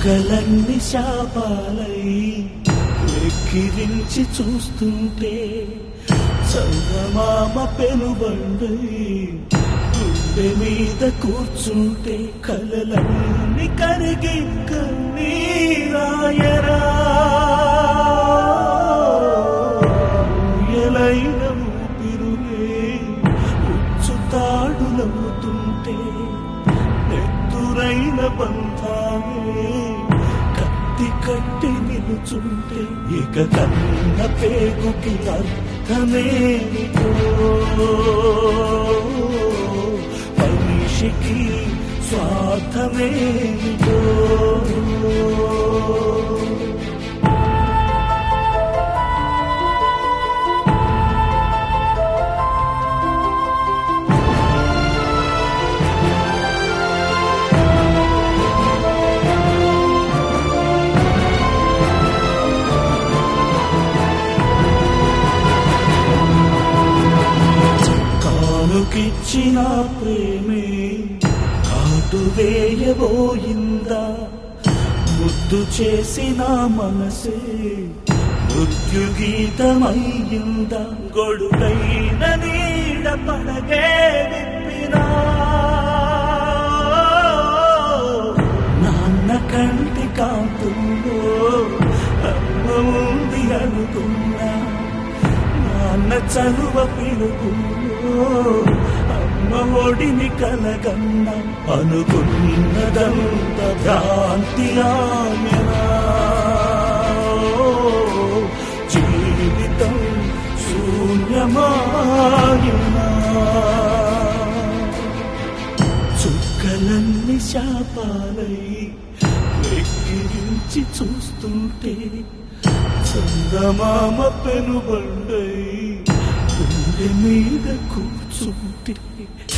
చుక్కలన్నీ శాపాలై వెక్కిరించి చూస్తుంటే చందమామ పెనుబండై గుండె మీద కూర్చుంటే కలలన్నీ కరిగి కన్నీరాయరా ఎలైన ఊపిరులే ఉచ్చుతాడులవుతుంటే నెత్తురైన బంధాలే కత్తి కట్టి నిలుచుంటే ఇక కన్న పేగుకి అర్థమేమిటో మనిషికి స్వార్థమేమిటో కానుకిచ్చిన ప్రేమే కాటు వేయబోయిందా ముద్దు చేసిన మనసే మృత్యు గీతమయ్యిందా గొడుగైన నీడ పడగే విప్పినా నాన్న కంటి కాంతుల్లో అమ్మ ఉంది అనుకున్నా నాన్న చలువ పిలుపులో అమ్మ ఒడిని కలగన్న అనుకున్నదంత భ్రాంతి ఆయనా జీవితం శూన్యమాయనా చుక్కలన్నీ శాపాలై వెక్కిరించి చూస్తుంటే చందమామ పెనుబండై గుండె మీద కూర్చుంటే